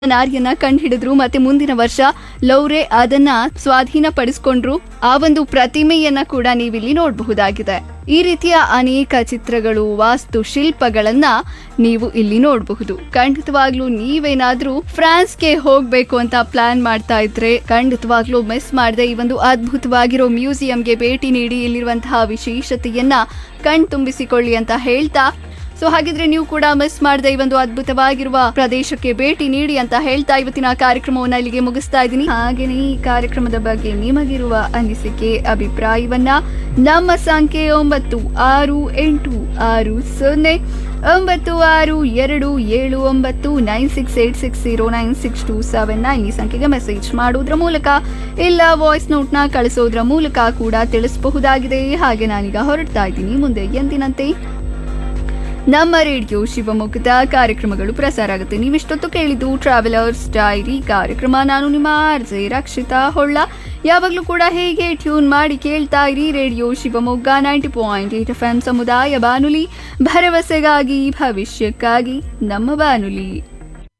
ನಾರಿಯನ್ನ ಕಂಡುಹಿಡಿದ್ರು ಮತ್ತೆ ಮುಂದಿನ ವರ್ಷ ಲೌರೆ ಅದನ್ನ ಸ್ವಾಧೀನಪಡಿಸಿಕೊಂಡ್ರು ಆ ಒಂದು ಪ್ರತಿಮೆಯನ್ನ ಕೂಡ ನೀವಿಲ್ಲಿ ನೋಡಬಹುದಾಗಿದೆ ಈ ರೀತಿಯ ಅನೇಕ ಚಿತ್ರಗಳು ವಾಸ್ತು ಶಿಲ್ಪಗಳನ್ನ ನೀವು ಇಲ್ಲಿ ನೋಡಬಹುದು ಖಂಡಿತವಾಗ್ಲೂ ನೀವೇನಾದ್ರೂ ಫ್ರಾನ್ಸ್ಗೆ ಹೋಗ್ಬೇಕು ಅಂತ ಪ್ಲಾನ್ ಮಾಡ್ತಾ ಇದ್ರೆ ಖಂಡಿತವಾಗ್ಲೂ ಮಿಸ್ ಮಾಡದೆ ಈ ಒಂದು ಅದ್ಭುತವಾಗಿರೋ ಮ್ಯೂಸಿಯಂಗೆ ಭೇಟಿ ನೀಡಿ ಇಲ್ಲಿರುವಂತಹ ವಿಶೇಷತೆಯನ್ನ ಕಣ್ತುಂಬಿಸಿಕೊಳ್ಳಿ ಅಂತ ಹೇಳ್ತಾ ಸೊ ಹಾಗಿದ್ರೆ ನೀವು ಕೂಡ ಮಿಸ್ ಮಾಡದೆ ಈ ಒಂದು ಅದ್ಭುತವಾಗಿರುವ ಪ್ರದೇಶಕ್ಕೆ ಭೇಟಿ ನೀಡಿ ಅಂತ ಹೇಳ್ತಾ ಇವತ್ತಿನ ಕಾರ್ಯಕ್ರಮವನ್ನ ಇಲ್ಲಿಗೆ ಮುಗಿಸ್ತಾ ಇದ್ದೀನಿ ಹಾಗೇನೆ ಈ ಕಾರ್ಯಕ್ರಮದ ಬಗ್ಗೆ ನಿಮಗಿರುವ ಅನಿಸಿಕೆ ಅಭಿಪ್ರಾಯವನ್ನ ನಮ್ಮ ಸಂಖ್ಯೆ ಒಂಬತ್ತು ಆರು ಎಂಟು ಆರು ಸೊನ್ನೆ ಒಂಬತ್ತು ಆರು ಎರಡು ಏಳು ಒಂಬತ್ತು nine six eight six zero nine six two seven nine ಈ ಸಂಖ್ಯೆಗೆ ಮೆಸೇಜ್ ಮಾಡೋದ್ರ ಮೂಲಕ ಇಲ್ಲ ವಾಯ್ಸ್ ನೋಟ್ನ ಕಳಿಸೋದ್ರ ಮೂಲಕ ಕೂಡ ತಿಳಿಸಬಹುದಾಗಿದೆ ಹಾಗೆ ನಾನೀಗ ಹೊರಡ್ತಾ ಇದ್ದೀನಿ ಮುಂದೆ ಎಂದಿನಂತೆ ನಮ್ಮ ರೇಡಿಯೋ ಶಿವಮೊಗ್ಗದ ಕಾರ್ಯಕ್ರಮಗಳು ಪ್ರಸಾರ ಆಗುತ್ತೆ ನೀವಿಷ್ಟೊತ್ತು ಕೇಳಿದ್ದು ಟ್ರಾವೆಲರ್ಸ್ ಡೈರಿ ಕಾರ್ಯಕ್ರಮ ನಾನು ನಿಮ್ಮ ಆರ್ಜೆ ರಕ್ಷಿತಾ ಹೊಳ್ಳ ಯಾವಾಗಲೂ ಕೂಡ ಹೇಗೆ ಟ್ಯೂನ್ ಮಾಡಿ ಕೇಳ್ತಾ ಇರಿ radio Shivamogga ninety point eight F M ಸಮುದಾಯ ಬಾನುಲಿ ಭರವಸೆಗಾಗಿ ಭವಿಷ್ಯಕ್ಕಾಗಿ ನಮ್ಮ ಬಾನುಲಿ